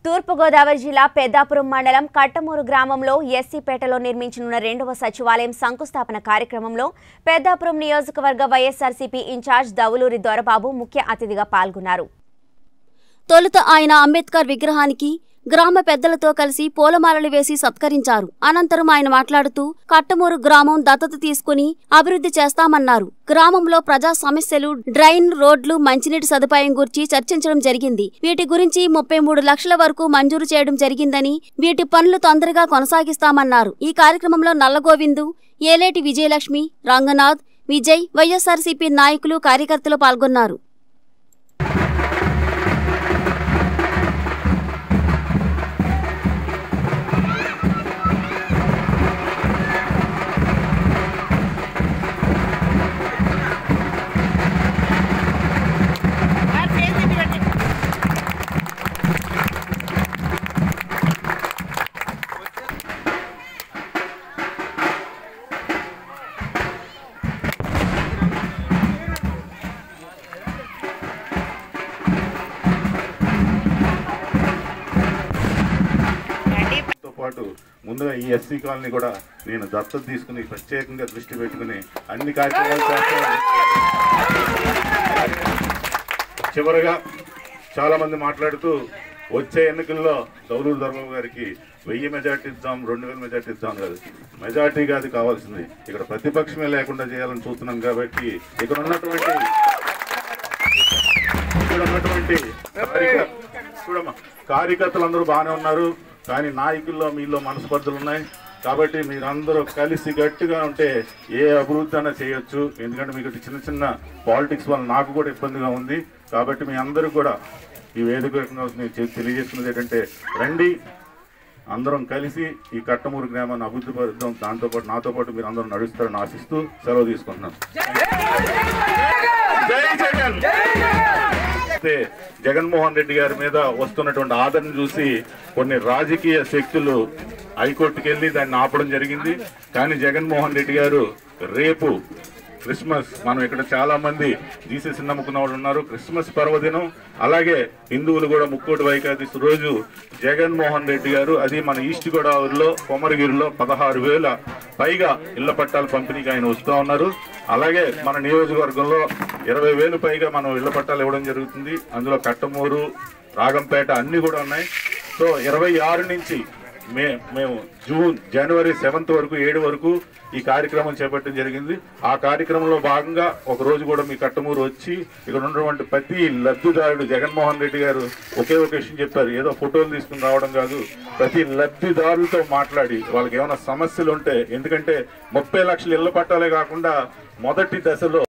తూర్పుగోదావరి జిల్లా పెద్దాపురం మండలం కట్టమూరు గ్రామంలో ఎస్సీపేటలో నిర్మించనున్న రెండవ సచివాలయం శంకుస్థాపన కార్యక్రమంలో పెద్దాపురం నియోజకవర్గ వైఎస్ఆర్సీపీ ఇన్ఛార్జ్ దవులూరి దొరబాబు ముఖ్య అతిథిగా పాల్గొన్నారు తొలుత ఆయన అంబేద్కర్ విగ్రహానికి గ్రామ పెద్దలతో కలిసి పూలమాలలు వేసి సత్కరించారు అనంతరం ఆయన మాట్లాడుతూ కట్టమూరు గ్రామం దత్తత తీసుకుని అభివృద్ధి చేస్తామన్నారు గ్రామంలో ప్రజా సమస్యలు డ్రైన్ రోడ్లు మంచినీటి సదుపాయం గురించి చర్చించడం జరిగింది వీటి గురించి ముప్పై మూడు లక్షల వరకు మంజూరు చేయడం జరిగిందని వీటి పనులు తొందరగా కొనసాగిస్తామన్నారు ఈ కార్యక్రమంలో నల్లగోవిందు ఏలేటి విజయలక్ష్మి రంగనాథ్ విజయ్ వైఎస్ఆర్సీపీ నాయకులు కార్యకర్తలు పాల్గొన్నారు తో పాటు ముందుగా ఈ ఎస్సీ కాలనీ కూడా నేను దత్తత తీసుకుని ప్రత్యేకంగా దృష్టి పెట్టుకుని అన్ని కార్యక్రమాలు చేస్తాను చివరగా చాలా మంది మాట్లాడుతూ వచ్చే ఎన్నికల్లో దౌలూరు ధర్మబాబు గారికి వెయ్యి మెజార్టీ ఇద్దాం రెండు వేల మెజార్టీ ఇద్దాం కాదు మెజార్టీ కాదు కావాల్సింది ఇక్కడ ప్రతిపక్షమే లేకుండా చేయాలని చూస్తున్నాం కాబట్టి ఇక్కడ ఉన్నటువంటి ఇక్కడ ఉన్నటువంటి కార్యక- చూడమ్మా కార్యకర్తలు అందరూ బాగానే ఉన్నారు కానీ నాయకుల్లో మీలో మనస్పర్ధలు ఉన్నాయి కాబట్టి మీరందరూ కలిసి గట్టిగా ఉంటే ఏ అభివృద్ధి అయినా చేయొచ్చు ఎందుకంటే మీకు చిన్న చిన్న పాలిటిక్స్ వల్ల నాకు కూడా ఇబ్బందిగా ఉంది కాబట్టి మీ అందరూ కూడా ఈ వేదిక రకంగా నేను చె- తెలియజేస్తున్నది ఏంటంటే రండి అందరం కలిసి ఈ కట్టమూరు గ్రామాన్ని అభివృద్ధి పరుద్దాం దాంతోపాటు నాతో పాటు మీరు అందరూ నడుస్తారని ఆశిస్తూ సెలవు తీసుకుంటున్నాను జై జగన్ అయితే జగన్మోహన్ రెడ్డి గారి మీద వస్తున్నటువంటి ఆదరణ చూసి కొన్ని రాజకీయ శక్తులు హైకోర్టుకి వెళ్ళి దాన్ని ఆపడం జరిగింది కానీ జగన్మోహన్ రెడ్డి గారు రేపు క్రిస్మస్ మనం ఇక్కడ చాలా మంది జీసస్ నమ్ముకున్న వాళ్ళు ఉన్నారు క్రిస్మస్ పర్వదినం అలాగే హిందువులు కూడా ముక్కోటి వైకాదశి రోజు జగన్మోహన్ రెడ్డి గారు అది మన ఈస్ట్ గోదావరిలో కొమరగిరిలో పదహారు వేల పైగా ఇళ్ల పట్టాల పంపిణీకి ఆయన వస్తూ ఉన్నారు అలాగే మన నియోజకవర్గంలో ఇరవై వేలు పైగా మనం ఇళ్ల పట్టాలు ఇవ్వడం జరుగుతుంది అందులో కట్టమూరు రాగంపేట అన్ని కూడా ఉన్నాయి సో ఇరవై ఆరు నుంచి మే మేము జూన్ జనవరి సెవెంత్ వరకు ఏడు వరకు ఈ కార్యక్రమం చేపట్టడం జరిగింది ఆ కార్యక్రమంలో భాగంగా ఒక రోజు కూడా మీ కట్టమూరు వచ్చి ఇక్కడ ఉన్నటువంటి ప్రతి లబ్ధిదారుడు జగన్మోహన్ రెడ్డి గారు ఒకే ఒక విషయం చెప్పారు ఏదో ఫోటోలు తీసుకుని రావడం కాదు ప్రతి లబ్ధిదారులతో మాట్లాడి వాళ్ళకి ఏమైనా సమస్యలు ఉంటే ఎందుకంటే ముప్పై లక్షల ఇళ్ల పట్టాలే కాకుండా మొదటి దశలో